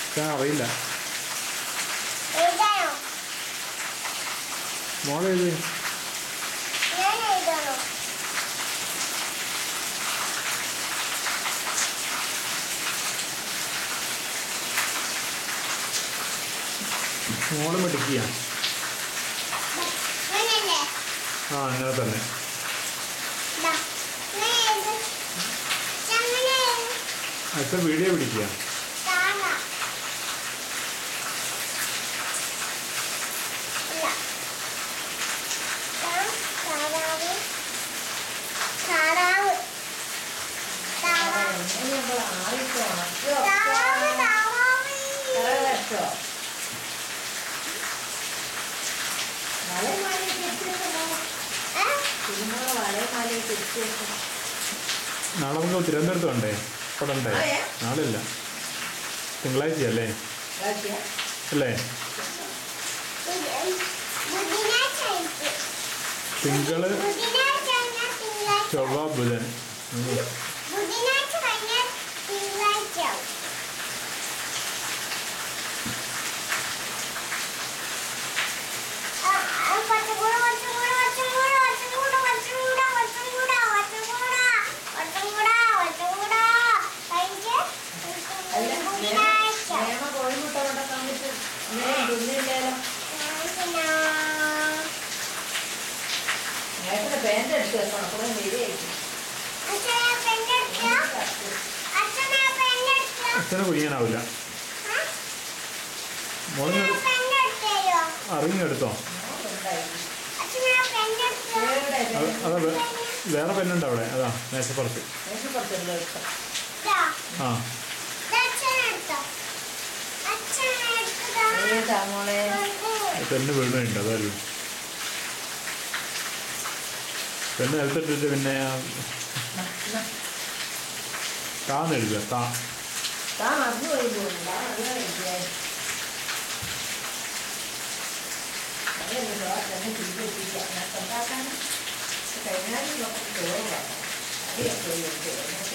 അച്ഛൻ അറിയില്ല എഴുതാനോ മോളേത് ഞാൻ എഴുതണോ മോള് മിടിക്കുക അങ്ങനല്ലേ ആ അങ്ങനെ തന്നെ ദാ ഞാൻ എഴുത് അങ്ങനെ എഴുത് അച്ഛൻ വീഡിയോ പിടിക്കുക താഴ ഇല്ല താ താറാവ് താറാവ് താറാവ് താറാവ് താറാവ് ഏ? നാളെ നമുക്ക് തിരുവനന്തപുരത്ത് വേണ്ടേ ഇവിടെ ഉണ്ടേ നാളെയാ? നാളെ ഇല്ല തിങ്കളാഴ്ച അല്ലേ അല്ലേ ബുധ- ബുധനാഴ്ച ആയിരിക്കും. തിങ്കള് ബുധനാഴ്ച കഴിഞ്ഞാൽ തിങ്കളാഴ്ച ചൊവ്വ ബുധൻ ഉം. ബുധനാഴ്ച കഴിഞ്ഞാൽ തിങ്കളാഴ്ച ആവും. ആ, ആ, കുറച്ചും കൂടെ, കുറച്ചും കൂടെ, കുറച്ചും കൂടെ, കുറച്ചും കൂടെ, കുറച്ചും കൂടെ, കുറച്ചും കൂടെ, കുറച്ചും കൂടെ, കുറച്ചും കൂടെ, കുറച്ചും കൂടെ. കഴിഞ്ഞ് ബുധനാഴ്ച. കോഴിമുട്ട കൊണ്ടൊക്കെ വന്നിട്ട് ഇങ്ങനെ തിന്നില്ലല്ലോ പിന്നെ നേരത്തെ പാൻറ് എടുത്ത് വെക്കണം അപ്പോൾ വരികയായിരിക്കും അച്ഛനെ പെണ്ണെടുത്തോ അച്ഛനെ പെണ്ണെടുത്തോ അച്ഛനെ കുനിയാനാവില്ല ആ? മോളിന് അച്ഛനെ പെണ്ണെടുത്തോ അറിഞ്ഞെടുത്തോ അച്ഛനെ പെണ്ണെടുത്തോ അത് അതാ വേ- വേറെ പെണ്ണുണ്ട് അവിടെ അതാ മേശപ്പുറത്ത് ദാ, ആ ദാ അച്ഛനെടുത്തോ അച്ഛനെടുത്തതാ ഏതാ മോളെ പെണ്ണ് വീണുണ്ട് അതല്ലോ പെണ്ണ് നിലത്തിട്ടിട്ട് പിന്നെ ആ താന്ന് എഴുതുക താ താൻ മറന്നു പോയി പോകുന്നു താൻ അറിയാൻ തന്നെ തിരിച്ചെത്തിക്കാം ഞാൻ ഉണ്ടാക്കാനും കഴിഞ്ഞാലും നമുക്ക് ചോറ് വേണം അടിയൊക്കെ